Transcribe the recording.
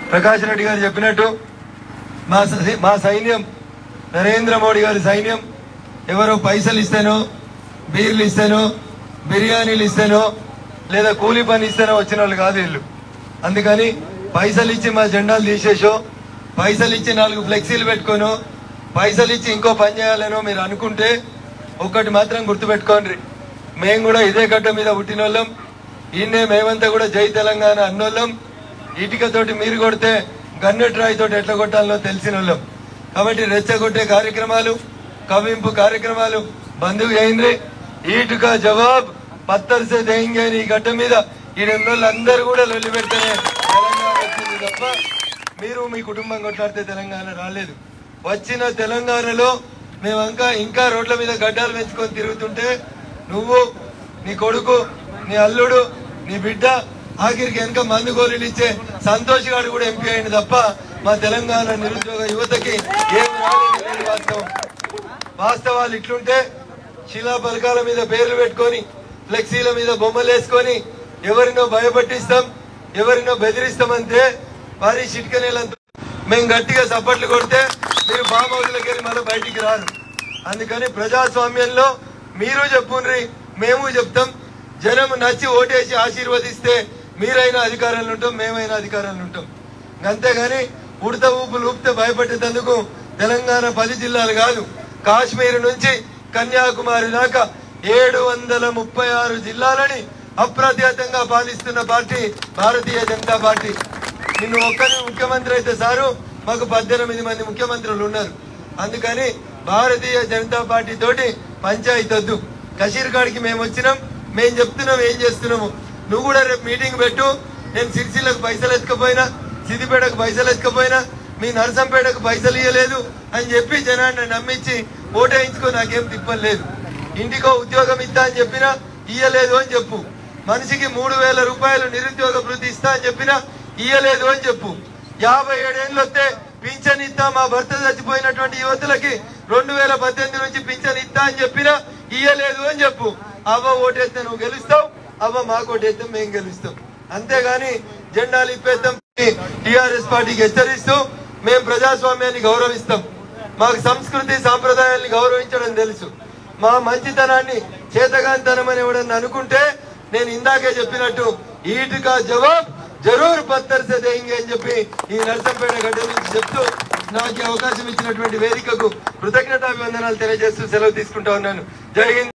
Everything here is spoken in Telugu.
ప్రకాష్ రెడ్డి గారు చెప్పినట్టు మా సై- మా సైన్యం నరేంద్ర మోడీ గారి సైన్యం ఎవరో పైసలు ఇస్తేనో బీర్లు ఇస్తేనో బిర్యానీలు ఇస్తేనో లేదా కూలీ పని ఇస్తేనో వచ్చిన వాళ్ళు కాదు వీళ్ళు అందుకని పైసలు ఇచ్చి మా జెండాలు తీసేసో పైసలు ఇచ్చి నాలుగు ఫ్లెక్సీలు పెట్టుకోను పైసలు ఇచ్చి ఇంకో పని చేయాలనో మీరు అనుకుంటే ఒక్కటి మాత్రం గుర్తుపెట్టుకోండి మేము కూడా ఇదే గడ్డ మీద పుట్టిన వాళ్ళం ఈయనే మేమంతా కూడా జై తెలంగాణ అన్నోళ్ళం ఇటుకతోటి మీరు కొడితే గన్నెట్ రాయి తోటి ఎట్లా కొట్టాలో తెలిసిన వాళ్ళం కాబట్టి రెచ్చగొట్టే కార్యక్రమాలు కవింపు కార్యక్రమాలు బంధువు అయింది ఈటుక జవాబ్ పత్తర్ సే దేంగే అని ఈ గడ్డ మీద ఈ రెండు అందరూ కూడా లొల్లి పెడితేనే తెలంగాణ వచ్చింది తప్ప మీరు మీ కుటుంబం కొట్లాడితే తెలంగాణ రాలేదు వచ్చిన తెలంగాణలో మేము ఇంకా ఇంకా రోడ్ల మీద గడ్డాలు పెంచుకొని తిరుగుతుంటే నువ్వు నీ కొడుకు నీ అల్లుడు నీ బిడ్డ ఆఖరికి వెనక మందు గోళీలు ఇచ్చే సంతోష్ గారు కూడా ఎంపీ అయింది తప్ప మా తెలంగాణ నిరుద్యోగ యువతకి ఏం రాలేదు వాస్తవం వాస్తవాలు ఇట్లుంటే శిలా పలకాల మీద పేర్లు పెట్టుకొని ఫ్లెక్సీల మీద బొమ్మలు వేసుకొని ఎవరినో భయపట్టిస్తాం ఎవరినో బెదిరిస్తామంటే వారి చిట్కనేలంతా మేము గట్టిగా సప్పట్లు కొడితే మీరు బామౌదులకి వెళ్ళి మళ్ళీ బయటికి రారు అందుకని ప్రజాస్వామ్యంలో మీరు చెప్పుండ్రి మేము చెప్తాం జనం నచ్చి ఓటేసి ఆశీర్వదిస్తే మీరైనా అధికారంలో ఉంటాం మేమైనా అధికారంలో ఉంటాం అంతేగాని ఉడత ఊపులు ఊపితే భయపడేందుకు తెలంగాణ పది జిల్లాలు కాదు కాశ్మీర్ నుంచి కన్యాకుమారి దాకా ఏడు వందల ముప్పై ఆరు జిల్లాలని అప్రతిహతంగా పాలిస్తున్న పార్టీ భారతీయ జనతా పార్టీ నిన్ను ఒక్కరి ముఖ్యమంత్రి అయితే సారు మాకు పద్దెనిమిది మంది ముఖ్యమంత్రులు ఉన్నారు అందుకని భారతీయ జనతా పార్టీ తోటి పంచాయతీ వద్దు కషీర్ కాడికి మేము వచ్చినాం మేము చెప్తున్నాం ఏం చేస్తున్నాము నువ్వు కూడా రేపు మీటింగ్ పెట్టు నేను సిరిసిల్లకు పైసలు ఎత్తుకపోయినా సిద్దిపేటకు పైసలు ఎత్తుకపోయినా మీ నరసంపేటకు పైసలు ఇవ్వలేదు అని చెప్పి జనాన్ని నమ్మించి ఓటేయించుకో నాకేం తిప్పలేదు ఇంటికో ఉద్యోగం ఇస్తా అని చెప్పినా ఇయ్యలేదు అని చెప్పు మనిషికి మూడు వేల రూపాయలు నిరుద్యోగ వృత్తి ఇస్తా అని చెప్పినా ఇయ్యలేదు అని చెప్పు యాభై ఏడేళ్ళు వస్తే పింఛన్ ఇస్తా మా భర్త చచ్చిపోయినటువంటి యువతులకి రెండు వేల పద్దెనిమిది నుంచి పింఛన్ ఇస్తా అని చెప్పినా ఇయ్యలేదు అని చెప్పు అవ్వ ఓటేస్తే నువ్వు గెలుస్తావు అవ్వ మాకు ఓటేస్తే మేము గెలుస్తాం అంతేగాని జెండాలు ఇప్పేస్తాం టిఆర్ఎస్ పార్టీకి హెచ్చరిస్తూ మేము ప్రజాస్వామ్యాన్ని గౌరవిస్తాం మాకు సంస్కృతి సాంప్రదాయాల్ని గౌరవించడం తెలుసు మా మంచితనాన్ని చేతగాంతనం అని ఎవడన్నా అనుకుంటే నేను ఇందాకే చెప్పినట్టు ఈటుగా జవాబ్ జరూర్ పత్తర్ సే దేంగే అని చెప్పి ఈ నర్సంపేట గడ్డ నుంచి చెప్తూ నాకు ఈ అవకాశం ఇచ్చినటువంటి వేదికకు కృతజ్ఞతాభివందనాలు తెలియజేస్తూ సెలవు తీసుకుంటా ఉన్నాను జై హింద్